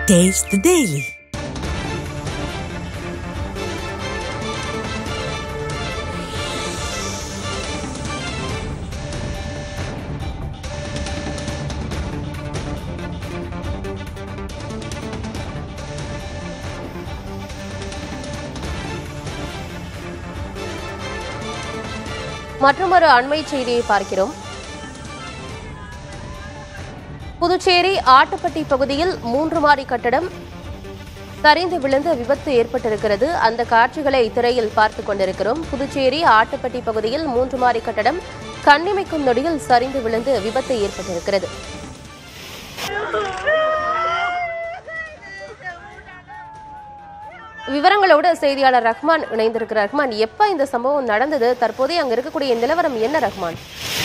Taste the Daily. மற்றொரு அண்மை செய்தியை பார்க்கிறோம் புதுச்சேரி ஆட்டுப்பட்டி பகுதியில் மூன்று மாடி கட்டடம் சரிந்து விழுந்து விபத்து ஏற்பட்டிருக்கிறது அந்த காட்சிகளை திரையில் பார்த்துக் கொண்டிருக்கிறோம் புதுச்சேரி ஆட்டுப்பட்டி பகுதியில் மூன்று மாடி கட்டடம் கண்ணிமைக்கும் நொடியில் சரிந்து விழுந்து விபத்து ஏற்பட்டிருக்கிறது விவரங்களோடு செய்தியாளர் ரஹ்மான் இணைந்திருக்கிறார் ரஹ்மான் எப்ப இந்த சம்பவம் நடந்தது தற்போதைய அங்க இருக்கக்கூடிய நிலவரம் என்ன ரஹ்மான்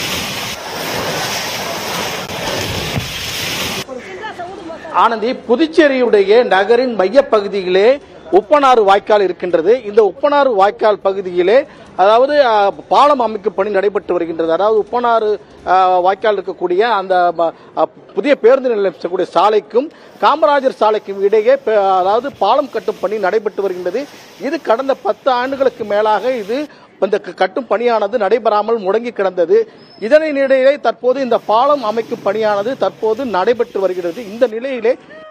ஆனந்தி புதுச்சேரியுடைய நகரின் மையப்பகுதியிலே உப்பனாறு வாய்க்கால் இருக்கின்றது இந்த உப்பனாறு வாய்க்கால் பகுதியிலே அதாவது அஹ், பாலம் அமைக்கும் பணி நடைபெற்று வருகின்றது அதாவது உப்பனாறு அஹ், வாய்க்கால் இருக்கக்கூடிய அந்த ம- அஹ், புதிய பேருந்து நிலையம் செல்லக்கூடிய சாலைக்கும் காமராஜர் சாலைக்கும் இடையே பே- அதாவது பாலம் கட்டும் பணி நடைபெற்று வருகின்றது இது கடந்த பத்து ஆண்டுகளுக்கு மேலாக இது இந்த க- கட்டும் பணியானது நடைபெறாமல் முடங்கி கிடந்தது இதனிடையே தற்போது இந்த பாலம் அமைக்கும் பணியானது தற்போது நடைபெற்று வருகிறது இந்த நிலையிலே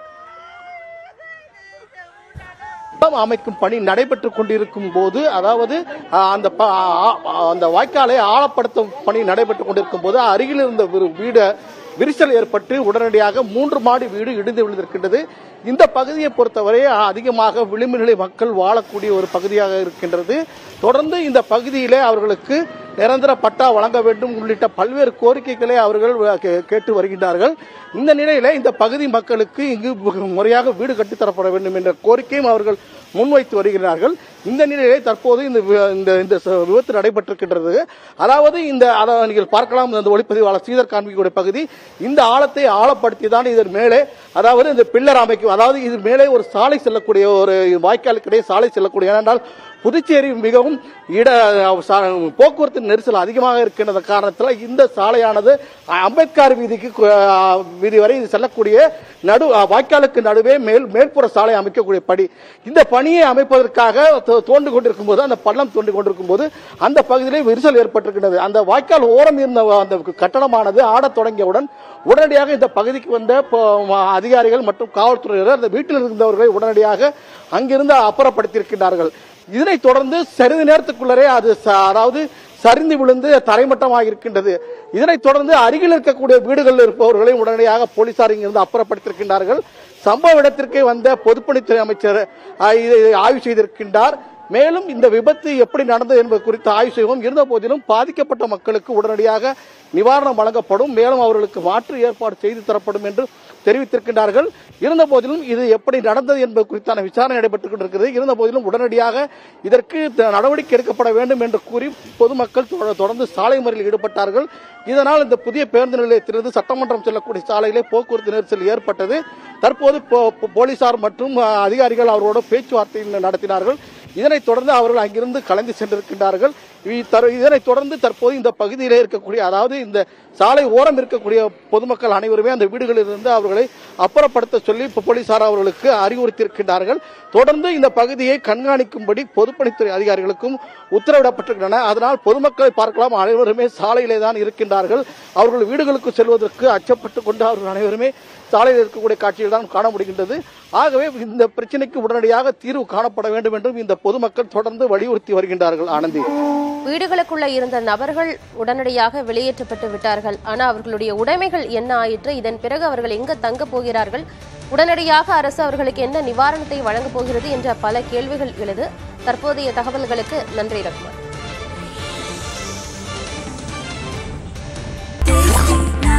பாலம் அமைக்கும் பணி நடைபெற்றுக் கொண்டிருக்கும் போது அதாவது அஹ், அந்த ப- ஆ- ஆ- அந்த வாய்க்காலை ஆழப்படுத்தும் பணி நடைபெற்றுக் கொண்டிருக்கும் போது அருகில் இருந்த ஒரு வீடு விரிசல் ஏற்பட்டு உடனடியாக மூன்று மாடி வீடு இடிந்து விழுந்திருக்கின்றது இந்த பகுதியை பொறுத்தவரை அதிகமாக விளிம்பு நிலை மக்கள் வாழக்கூடிய ஒரு பகுதியாக இருக்கின்றது தொடர்ந்து இந்த பகுதியிலே அவர்களுக்கு நிரந்தர பட்டா வழங்க வேண்டும் உள்ளிட்ட பல்வேறு கோரிக்கைகளை அவர்கள் கே- கேட்டு வருகின்றார்கள் இந்த நிலையில இந்த பகுதி மக்களுக்கு இங்கு முறையாக வீடு கட்டித்தரப்பட வேண்டும் என்ற கோரிக்கையும் அவர்கள் முன்வைத்து வருகிறார்கள் இந்த நிலையிலே தற்போது இந்த வி- இந்த இந்த ச- விபத்து நடைபெற்றிருக்கின்றது அதாவது இந்த அதை நீங்கள் பார்க்கலாம் இந்த ஒளிப்பதிவாளர் ஸ்ரீதர் காண்பிக்கூடிய பகுதி இந்த ஆழத்தை ஆழப்படுத்தி தான் இதன் மேலே அதாவது இந்த பில்லர் அமைக்கும் அதாவது இது மேலே ஒரு சாலை செல்லக்கூடிய ஒரு வாய்க்காலுக்கிடையே சாலை செல்லக்கூடிய ஏனென்றால் புதுச்சேரி மிகவும் இட சா- போக்குவரத்து நெரிசல் அதிகமாக இருக்கின்ற காரணத்தில் இந்த சாலையானது அம்பேத்கர் வீதிக்கு கு- வீதி வரை இது செல்லக்கூடிய நடு வாய்க்காலுக்கு நடுவே மேல் மேல்புற சாலை அமைக்கக்கூடிய பணி இந்த பணியை அமைப்பதற்காக தோ- தோண்டி கொண்டிருக்கும் போது அந்த பள்ளம் தோண்டி கொண்டிருக்கும் போது அந்த பகுதியிலே விரிசல் ஏற்பட்டிருக்கின்றது அந்த வாய்க்கால் ஓரம் இருந்த அந்த கட்டணமானது ஆடத் தொடங்கியவுடன் உடனடியாக இந்த பகுதிக்கு வந்த ப- ம- அதிகாரிகள் மற்றும் காவல்துறையினர் அந்த வீட்டில் இருந்தவர்களை உடனடியாக அங்கிருந்து அப்புறப்படுத்தியிருக்கிறார்கள் இதனைத் தொடர்ந்து சிறிது நேரத்துக்குள்ளரே அது ச- அதாவது சரிந்து விழுந்து தரைமட்டமாக இருக்கின்றது இதனைத் தொடர்ந்து அருகில் இருக்கக்கூடிய வீடுகளில் இருப்பவர்களை உடனடியாக போலீசார் இங்கிருந்து அப்புறப்படுத்தியிருக்கின்றார்கள் சம்பவ இடத்திற்கு வந்த பொதுப்பணித்துறை அமைச்சர் ஆஹ், இதை ஆய்வு செய்திருக்கின்றார் மேலும் இந்த விபத்து எப்படி நடந்தது என்பது குறித்து ஆய்வு செய்வோம் இருந்த போதிலும் பாதிக்கப்பட்ட மக்களுக்கு உடனடியாக நிவாரணம் வழங்கப்படும் மேலும் அவர்களுக்கு மாற்று ஏற்பாடு செய்து தரப்படும் என்று தெரிவித்திருக்கின்றார்கள் இருந்த போதிலும் இது எப்படி நடந்தது என்பது குறித்தான விசாரணை நடைபெற்றுக் கொண்டிருக்கிறது இருந்த போதிலும் உடனடியாக இதற்கு த- நடவடிக்கை எடுக்கப்பட வேண்டும் என்று கூறி பொதுமக்கள் தொ- தொடர்ந்து சாலை மறியலில் ஈடுபட்டார்கள் இதனால் இந்த புதிய பேருந்து நிலையத்திலிருந்து சட்டமன்றம் செல்லக்கூடிய சாலையிலே போக்குவரத்து நெரிசல் ஏற்பட்டது தற்போது போ- போ- போலீசார் மற்றும் அஹ், அதிகாரிகள் அவரோட பேச்சுவார்த்தை நடத்தினார்கள் இதனைத் தொடர்ந்து அவர்கள் அங்கிருந்து கலந்து சென்றிருக்கின்றார்கள் இ- தர- இதனைத் தொடர்ந்து தற்போது இந்த பகுதியிலே இருக்கக்கூடிய அதாவது இந்த சாலை ஓரம் இருக்கக்கூடிய பொதுமக்கள் அனைவருமே அந்த வீடுகளில் இருந்து அவர்களை அப்புறப்படுத்த சொல்லி இப்ப போலீசார் அவர்களுக்கு அறிவுறுத்தியிருக்கின்றார்கள் தொடர்ந்து இந்த பகுதியை கண்காணிக்கும்படி பொதுப்பணித்துறை அதிகாரிகளுக்கும் உத்தரவிடப்பட்டிருக்கின்றன அதனால் பொதுமக்களை பார்க்கலாம் அனைவருமே சாலையிலே தான் இருக்கின்றார்கள் அவர்கள் வீடுகளுக்கு செல்வதற்கு அச்சப்பட்டு கொண்டு அவர்கள் அனைவருமே சாலையில் இருக்கக்கூடிய காட்சிகள் தான் காண முடிகின்றது ஆகவே இந்த பிரச்சனைக்கு உடனடியாக தீர்வு காணப்பட வேண்டும் என்றும் இந்த பொதுமக்கள் தொடர்ந்து வலியுறுத்தி வருகின்றார்கள் ஆனந்தி வீடுகளுக்குள்ள இருந்த நபர்கள் உடனடியாக வெளியேற்றப்பட்டு விட்டார்கள் ஆனா அவர்களுடைய உடைமைகள் என்ன ஆயிற்று இதன் பிறகு அவர்கள் எங்க தங்க போகிறார்கள் உடனடியாக அரசு அவர்களுக்கு என்ன நிவாரணத்தை வழங்கப் போகிறது என்ற பல கேள்விகள் எழுது தற்போதைய தகவல்களுக்கு நன்றி ரத்மா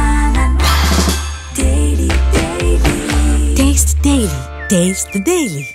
Taste the Daily. Taste the Daily.